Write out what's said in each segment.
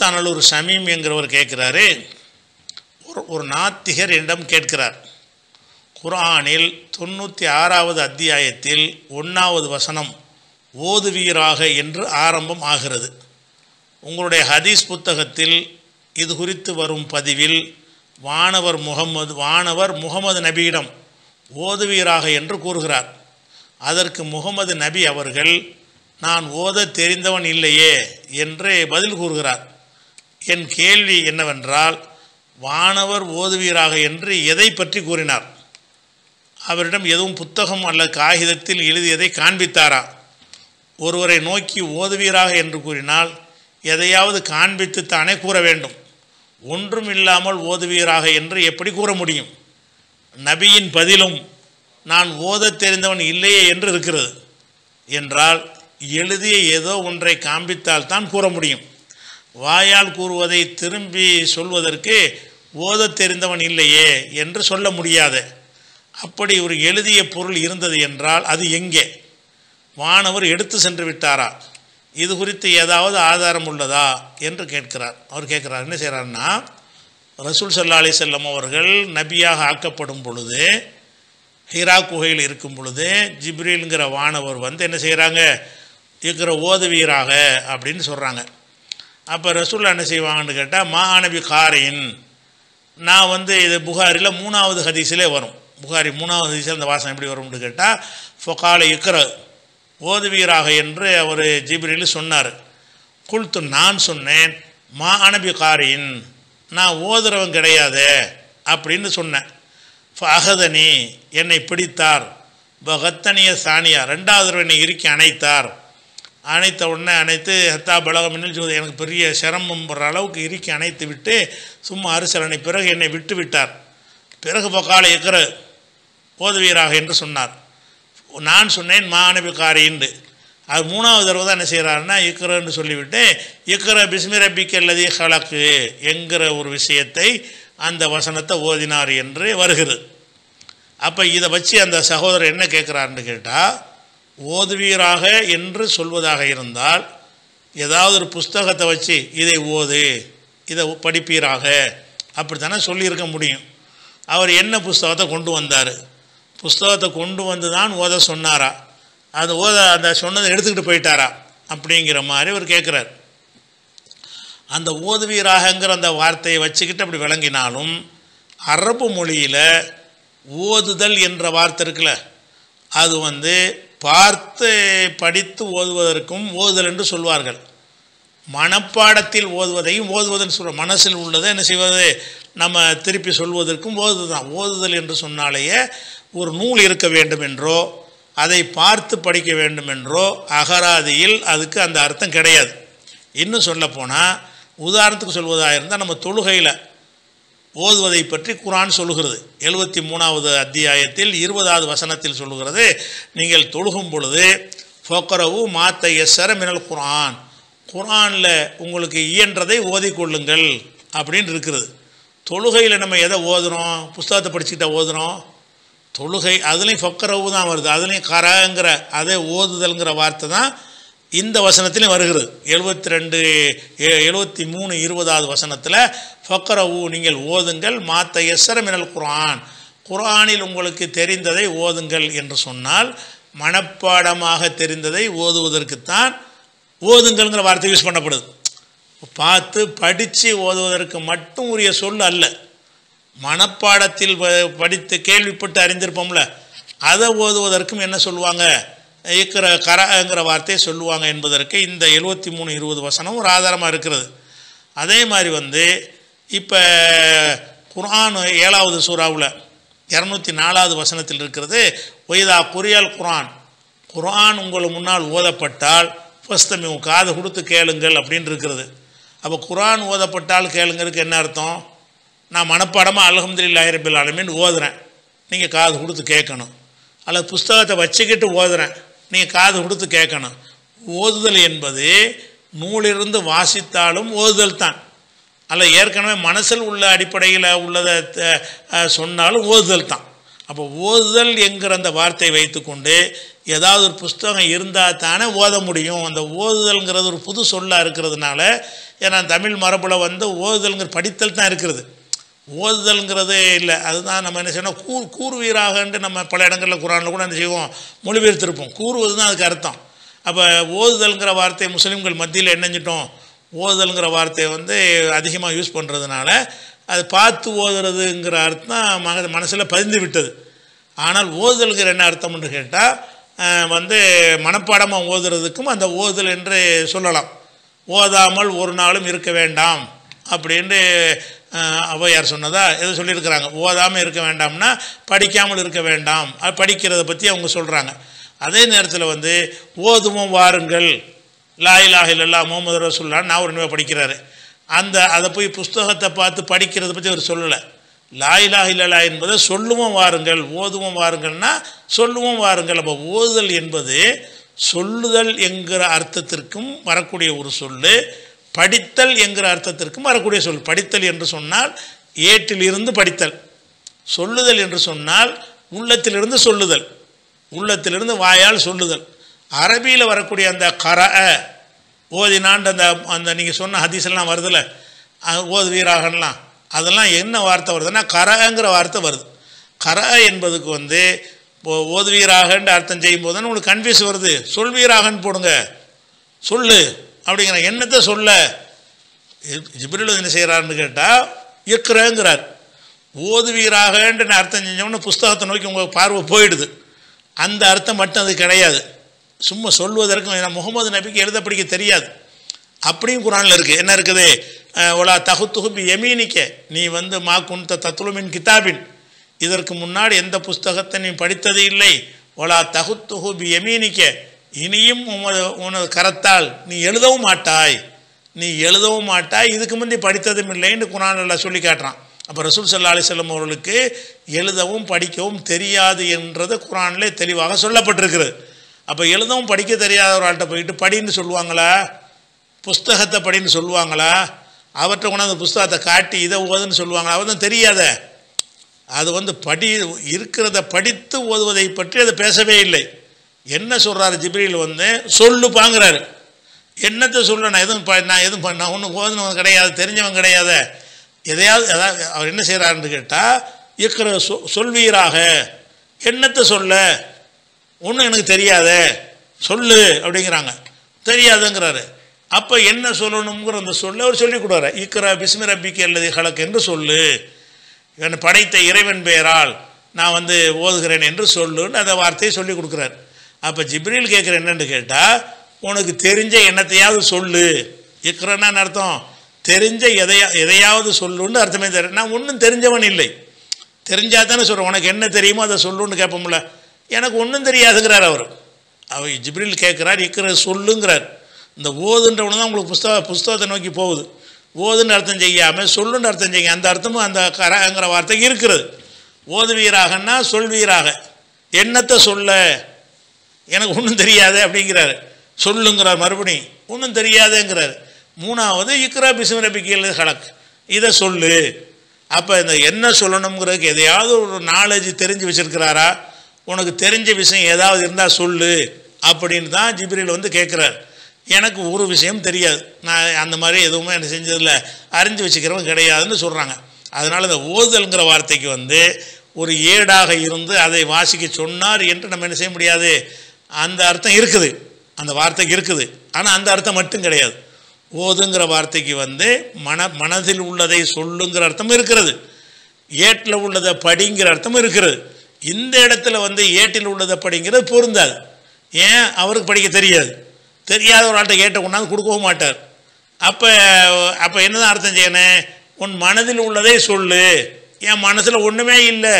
கூத்தானலூர் ஷமீம் என்கிறவர் கேட்குறாரு ஒரு ஒரு நாத்திகர் என்னிடம் கேட்கிறார் குர்ஆனில் தொண்ணூற்றி ஆறாவது அத்தியாயத்தில் ஒன்றாவது வசனம் ஓதுவீராக என்று ஆரம்பம் ஆகிறது உங்களுடைய ஹதீஸ் புத்தகத்தில் இது குறித்து வரும் பதிவில் வானவர் முகமது வானவர் முகமது நபியிடம் ஓதுவீராக என்று கூறுகிறார் அதற்கு முகமது நபி அவர்கள் நான் ஓத தெரிந்தவன் இல்லையே என்று பதில் கூறுகிறார் என் கேள்வி என்னவென்றால் வானவர் ஓதுவீராக என்று எதை பற்றி கூறினார் அவரிடம் எதுவும் புத்தகம் அல்லது காகிதத்தில் எழுதியதை காண்பித்தாரா ஒருவரை நோக்கி ஓதுவீராக என்று கூறினால் எதையாவது காண்பித்து தானே கூற வேண்டும் ஒன்றும் இல்லாமல் ஓதுவீராக என்று எப்படி கூற முடியும் நபியின் பதிலும் நான் ஓதத் தெரிந்தவன் இல்லையே என்று இருக்கிறது என்றால் எழுதிய ஏதோ ஒன்றை காண்பித்தால் தான் கூற முடியும் வாயால் கூறுவதை திரும்பி சொல்வதற்கு ஓதத் தெரிந்தவன் இல்லையே என்று சொல்ல முடியாது அப்படி ஒரு எழுதிய பொருள் இருந்தது என்றால் அது எங்கே வானவர் எடுத்து சென்று விட்டாரா இது குறித்து ஏதாவது ஆதாரம் உள்ளதா என்று கேட்கிறார் அவர் கேட்குறார் என்ன செய்கிறாருன்னா ரசூல் சல்லா அலி செல்லம் அவர்கள் நபியாக ஆக்கப்படும் பொழுது ஹிரா குகையில் இருக்கும் பொழுது ஜிப்ரீல்ங்கிற வானவர் வந்து என்ன செய்கிறாங்க இருக்கிற ஓதுவீராக அப்படின்னு சொல்கிறாங்க அப்போ ரசூல்லா என்ன செய்வாங்கன்னு கேட்டால் மா நபி காரின் நான் வந்து இது புகாரில் மூணாவது ஹதீஸிலே வரும் புகாரி மூணாவது ஹதீஸில் அந்த வாசம் எப்படி வரும்னு கேட்டால் ஃபொகால இக்கர ஓதுவீராக என்று அவர் ஜிப்ரில் சொன்னார் குல்த்து நான் சொன்னேன் மா அனபி காரின் நான் ஓதுறவன் கிடையாது அப்படின்னு சொன்னேன் அகதனி என்னை பிடித்தார் பகத்தனிய சானியா ரெண்டாவது தடவை என்னை இறுக்கி அணைத்தார் அணைத்த உடனே அணைத்து ஹத்தா பலகம் சொல்லி எனக்கு பெரிய சிரமம் போடுற அளவுக்கு இறுக்கி அணைத்து விட்டு சும்மா அரிசலனை பிறகு என்னை விட்டு விட்டார் பிறகு பக்கால இக்கர ஓதுவீராக என்று சொன்னார் நான் சொன்னேன் மாணவிக்காரி என்று அது மூணாவது தடவை தான் என்ன செய்கிறாருன்னா இக்கரன்னு சொல்லிவிட்டு இக்கர பிஸ்மி ரப்பிக்கு அல்லது ஹலக்கு என்கிற ஒரு விஷயத்தை அந்த வசனத்தை ஓதினார் என்று வருகிறது அப்போ இதை வச்சு அந்த சகோதரர் என்ன கேட்குறாருன்னு கேட்டால் ஓதுவீராக என்று சொல்வதாக இருந்தால் ஏதாவது ஒரு புஸ்தகத்தை வச்சு இதை ஓது இதை படிப்பீராக அப்படித்தானே சொல்லியிருக்க முடியும் அவர் என்ன புஸ்தகத்தை கொண்டு வந்தார் புஸ்தகத்தை கொண்டு வந்து தான் ஓத சொன்னாரா அது ஓத அந்த சொன்னதை எடுத்துக்கிட்டு போயிட்டாரா அப்படிங்கிற மாதிரி அவர் கேட்குறார் அந்த ஓதுவீராகங்கிற அந்த வார்த்தையை வச்சுக்கிட்டு அப்படி விளங்கினாலும் அரபு மொழியில் ஓதுதல் என்ற வார்த்தை இருக்குல்ல அது வந்து பார்த்து படித்து ஓதுவதற்கும் ஓதுதல் என்று சொல்வார்கள் மனப்பாடத்தில் ஓதுவதையும் ஓதுவதுன்னு சொல்ற மனசில் உள்ளதை என்ன செய்வது நம்ம திருப்பி சொல்வதற்கும் ஓதுது தான் ஓதுதல் என்று சொன்னாலேயே ஒரு நூல் இருக்க வேண்டும் என்றோ அதை பார்த்து படிக்க வேண்டும் என்றோ அகராதியில் அதுக்கு அந்த அர்த்தம் கிடையாது இன்னும் சொல்லப்போனால் உதாரணத்துக்கு சொல்வதாக இருந்தால் நம்ம தொழுகையில் ஓதுவதை பற்றி குரான் சொல்லுகிறது எழுபத்தி மூணாவது அத்தியாயத்தில் இருபதாவது வசனத்தில் சொல்லுகிறது நீங்கள் தொழுகும் பொழுது ஃபோக்கரவு மாத்த எஸ்ஸர மினல் குரான் குரானில் உங்களுக்கு இயன்றதை ஓதிக்கொள்ளுங்கள் அப்படின்னு இருக்கிறது தொழுகையில் நம்ம எதை ஓதுறோம் புஸ்தகத்தை படிச்சுக்கிட்டா ஓதுறோம் தொழுகை அதுலேயும் ஃபக்கரவு தான் வருது அதுலேயும் கரங்கிற அதே ஓதுதல்ங்கிற வார்த்தை தான் இந்த வசனத்திலையும் வருகிறது எழுபத்தி ரெண்டு எழுபத்தி மூணு இருபதாவது வசனத்தில் ஃபக்கரவு நீங்கள் ஓதுங்கள் மாத்த எஸ்ஸர மினல் குரான் குரானில் உங்களுக்கு தெரிந்ததை ஓதுங்கள் என்று சொன்னால் மனப்பாடமாக தெரிந்ததை ஓதுவதற்குத்தான் ஓதுங்கள்ங்கிற வார்த்தை யூஸ் பண்ணப்படுது பார்த்து படித்து ஓதுவதற்கு மட்டும் உரிய சொல் அல்ல மனப்பாடத்தில் ப- படித்து கேள்விப்பட்டு அறிந்திருப்போம்ல அதை ஓதுவதற்கும் என்ன சொல்லுவாங்க இருக்கிற கரங்கிற வார்த்தையை சொல்லுவாங்க என்பதற்கு இந்த எழுபத்தி மூணு இருபது வசனம் ஒரு ஆதாரமாக இருக்கிறது அதே மாதிரி வந்து இப்போ குர்ஆன் ஏழாவது சூறாவில் இரநூத்தி நாலாவது வசனத்தில் இருக்கிறது ஒய்தா குரியால் குர்ஆன் குர்ஆன் உங்கள் முன்னால் ஓதப்பட்டால் ஃபஸ்தமி உன் காது கொடுத்து கேளுங்கள் அப்படின்னு இருக்கிறது அப்போ குர்ஆன் ஓதப்பட்டால் கேளுங்கிறதுக்கு என்ன அர்த்தம் நான் மனப்பாடமாக அல்ஹம்துலில்லாஹி ரபில் ஆலமீன் ஓதுறேன் நீங்கள் காது கொடுத்து கேட்கணும் அல்லது புஸ்தகத்தை வச்சுக்கிட்டு ஓதுறேன் நீங்கள் காது கொடுத்து கேட்கணும் ஓதுதல் என்பது நூலிருந்து வாசித்தாலும் ஓதுதல் தான் அல்ல ஏற்கனவே மனசில் உள்ள அடிப்படையில் உள்ளதை த- அஹ், சொன்னாலும் ஓதுதல் தான் அப்போ ஓதுதல் என்கிற அந்த வார்த்தையை வைத்துக்கொண்டு ஏதாவது ஒரு புஸ்தகம் இருந்தால் தானே ஓத முடியும் அந்த ஓதுதல்ங்கிறது ஒரு புது சொல்லாக இருக்கிறதுனால ஏன்னா தமிழ் மரபில் வந்து ஓதுதல்ங்கிற படித்தல் தான் இருக்கிறது ஓதுதல்ங்கிறது இல்லை அதுதான் நம்ம என்ன செய்யணும் கூர் கூறுவீராகன்ட்டு நம்ம பல இடங்களில் குரானில் கூட என்ன செய்வோம் மொழிபெயர்த்திருப்போம் கூறுவது தான் அதுக்கு அர்த்தம் அப்போ ஓதுதல்ங்கிற வார்த்தை முஸ்லீம்கள் மத்தியில் என்னஞ்சிட்டோம் ஓதுதல்ங்கிற வார்த்தையை வந்து அதிகமாக யூஸ் பண்ணுறதுனால அது பார்த்து ஓதுறதுங்கிற அர்த்தம் மக மனசில் பதிந்து விட்டது ஆனால் ஓதுதல்ங்கிற என்ன அர்த்தம்னு கேட்டால் வந்து மனப்பாடமாக ஓதுறதுக்கும் அந்த ஓதுதல் என்று சொல்லலாம் ஓதாமல் ஒரு நாளும் இருக்க வேண்டாம் அப்படின்னு அஹ், ஔவையார் சொன்னதா எதை சொல்லியிருக்கிறாங்க ஓதாமல் இருக்க வேண்டாம்னா படிக்காமல் இருக்க வேண்டாம் அது படிக்கிறத பற்றி அவங்க சொல்கிறாங்க அதே நேரத்தில் வந்து ஓதுவோம் வாருங்கள் லா இலாஹ இல்லல்லா முகமது ரசூல்லா நான் ஒரு நினைவு படிக்கிறாரு அந்த அதை போய் புஸ்தகத்தை பார்த்து படிக்கிறத பற்றி அவர் சொல்லலை லா இலாஹ இல்லல்லா என்பதை சொல்லுவோம் வாருங்கள் ஓதுவோம் வாருங்கள்னா சொல்லுவோம் வாருங்கள் அப்போ ஓதுதல் என்பது சொல்லுதல் என்கிற அர்த்தத்திற்கும் வரக்கூடிய ஒரு சொல்லு படித்தல் என்கிற அர்த்தத்திற்கும் வரக்கூடிய சொல் படித்தல் என்று சொன்னால் ஏட்டிலிருந்து படித்தல் சொல்லுதல் என்று சொன்னால் உள்ளத்திலிருந்து சொல்லுதல் உள்ளத்திலிருந்து வாயால் சொல்லுதல் அரபியில் வரக்கூடிய அந்த கர ஓதினாண்டு அந்த அந்த நீங்கள் சொன்ன ஹதீஸ் எல்லாம் வருதுல்ல அஹ், ஓதுவீராகலாம் அதெல்லாம் என்ன வார்த்தை வருதுன்னா கரங்கிற வார்த்தை வருது கர என்பதுக்கு வந்து இப்போ ஓதுவீராகன்ற அர்த்தம் செய்யும்போது தான் உங்களுக்கு கன்ஃபியூஸ் வருது சொல்வீராகன்னு போடுங்க சொல்லு அப்படிங்கிற என்னத்தை சொல்ல ஜிப்ரில் என்ன செய்கிறாருன்னு கேட்டால் இக்ரங்கிறார் ஓதுவீராகன்ற அர்த்தம் செஞ்சோம்னா புஸ்தகத்தை நோக்கி உங்கள் பார்வை போயிடுது அந்த அர்த்தம் மட்டும் அது கிடையாது சும்மா சொல்வதற்கும் ஏன்னா முகமது நபிக்கு எழுத படிக்க தெரியாது அப்படியும் குரானில் இருக்குது என்ன இருக்குது அஹ், ஒலா தகுத்துகு பி எமீனிக்க நீ வந்து மா குந்த தத்துலுமின் கிதாபின் இதற்கு முன்னாடி எந்த புஸ்தகத்தை நீ படித்தது இல்லை ஒலா தகுத்துகு பி எமீனிக்க இனியும் உமது உனது கரத்தால் நீ எழுதவும் மாட்டாய் நீ எழுதவும் மாட்டாய் இதுக்கு முந்தி படித்ததும் இல்லைன்னு குரானில் சொல்லி காட்டுறான் அப்போ ரசூல் சல்லா அலிசல்லம் அவர்களுக்கு எழுதவும் படிக்கவும் தெரியாது என்றது குரானிலே தெளிவாக சொல்லப்பட்டிருக்கிறது அப்போ எழுதவும் படிக்க தெரியாத ஒரு ஆள்கிட்ட போயிட்டு படின்னு சொல்லுவாங்களா புஸ்தகத்தை படின்னு சொல்லுவாங்களா அவற்றை கொண்டாந்து புஸ்தகத்தை காட்டி இதை ஓதுன்னு சொல்லுவாங்களா அவதான் தெரியாத அது வந்து படி இருக்கிறத படித்து ஓதுவதை பற்றி அது பேசவே இல்லை என்ன சொல்கிறாரு ஜிப்ரீல் வந்து சொல்லுப்பாங்கிறாரு என்னத்தை சொல்ல நான் எதுவும் ப- நான் எதுவும் பண்ண நான் ஒன்றும் ஓதுனவன் கிடையாது தெரிஞ்சவன் கிடையாது எதையாவது அதாவது அவர் என்ன செய்கிறாருன்னு கேட்டால் இருக்கிற சொ சொல்வீராக என்னத்தை சொல்ல ஒன்றும் எனக்கு தெரியாதே சொல்லு அப்படிங்கிறாங்க தெரியாதுங்கிறாரு அப்போ என்ன சொல்லணுங்கிற அந்த சொல்ல அவர் சொல்லி கொடுவாரு இக்ரா பிஸ்மி ரப்பிக்கு அல்லது ஹலக் என்று சொல்லு என்னை படைத்த இறைவன் பெயரால் நான் வந்து ஓதுகிறேன் என்று சொல்லுன்னு அந்த வார்த்தையை சொல்லி கொடுக்குறாரு அப்போ ஜிப்ரீல் கேட்குற என்னன்னு கேட்டால் உனக்கு தெரிஞ்ச என்னத்தையாவது சொல்லு இக்ரன்னா அர்த்தம் தெரிஞ்ச எதையா எதையாவது சொல்லுன்னு அர்த்தமே தெரியும் நான் ஒன்றும் தெரிஞ்சவன் இல்லை தெரிஞ்சா தானே சொல்கிறேன் உனக்கு என்ன தெரியுமோ அதை சொல்லுன்னு கேட்போம்ல எனக்கு ஒன்றும் தெரியாதுங்கிறார் அவர் அவர் ஜிப்ரில் கேட்குறார் இக்கிற சொல்லுங்கிறார் இந்த ஓதுன்றவனு தான் உங்களுக்கு புஸ்தக புஸ்தகத்தை நோக்கி போகுது ஓதுன்னு அர்த்தம் செய்யாமல் சொல்லுன்னு அர்த்தம் செய்ய அந்த அர்த்தமும் அந்த கரங்கிற வார்த்தைக்கு இருக்கிறது ஓதுவீராகன்னா சொல்வீராக என்னத்தை சொல்ல எனக்கு ஒன்றும் தெரியாது அப்படிங்கிறாரு சொல்லுங்கிறார் மறுபடி ஒன்றும் தெரியாதுங்கிறார் மூணாவது இக்ரா பிசுமரபிக்கையில் கலக் இதை சொல்லு அப்போ இந்த என்ன சொல்லணுங்கிறதுக்கு எதையாவது ஒரு நாலேஜ் தெரிஞ்சு வச்சிருக்கிறாரா உனக்கு தெரிஞ்ச விஷயம் ஏதாவது இருந்தால் சொல்லு அப்படின்னு தான் ஜிப்ரில் வந்து கேட்குறாரு எனக்கு ஒரு விஷயம் தெரியாது நான் அந்த மாதிரி எதுவுமே எனக்கு செஞ்சதில்லை அறிஞ்சு வச்சுக்கிறவன் கிடையாதுன்னு சொல்கிறாங்க அதனால் இந்த ஓதுதல்ங்கிற வார்த்தைக்கு வந்து ஒரு ஏடாக இருந்து அதை வாசிக்க சொன்னார் என்று நம்ம என்ன செய்ய முடியாது அந்த அர்த்தம் இருக்குது அந்த வார்த்தைக்கு இருக்குது ஆனால் அந்த அர்த்தம் மட்டும் கிடையாது ஓதுங்கிற வார்த்தைக்கு வந்து மன மனதில் உள்ளதை சொல்லுங்கிற அர்த்தம் இருக்கிறது ஏட்டில் உள்ளதை படிங்கிற அர்த்தம் இருக்கிறது இந்த இடத்துல வந்து ஏட்டில் உள்ளதை படிங்கிறது பொருந்தாது ஏன் அவருக்கு படிக்க தெரியாது தெரியாத ஒரு ஆள்கிட்ட கேட்ட கொண்டாந்து கொடுக்கவும் மாட்டார் அப்போ அப்போ என்னதான் அர்த்தம் செய்யணும் உன் மனதில் உள்ளதை சொல்லு என் மனசில் ஒன்றுமே இல்லை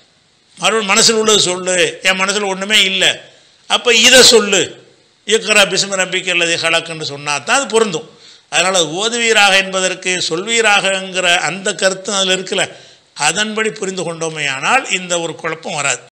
மறு மனசில் உள்ளது சொல்லு என் மனசில் ஒன்றுமே இல்லை அப்போ இதை சொல்லு இக்கரா பிசும நம்பிக்கை அல்லது ஹலக்குன்னு சொன்னால் தான் அது பொருந்தும் அதனால் ஓதுவீராக என்பதற்கு சொல்வீராகங்கிற அந்த கருத்து அதில் இருக்குல்ல அதன்படி புரிந்து கொண்டோமே ஆனால் இந்த ஒரு குழப்பம் வராது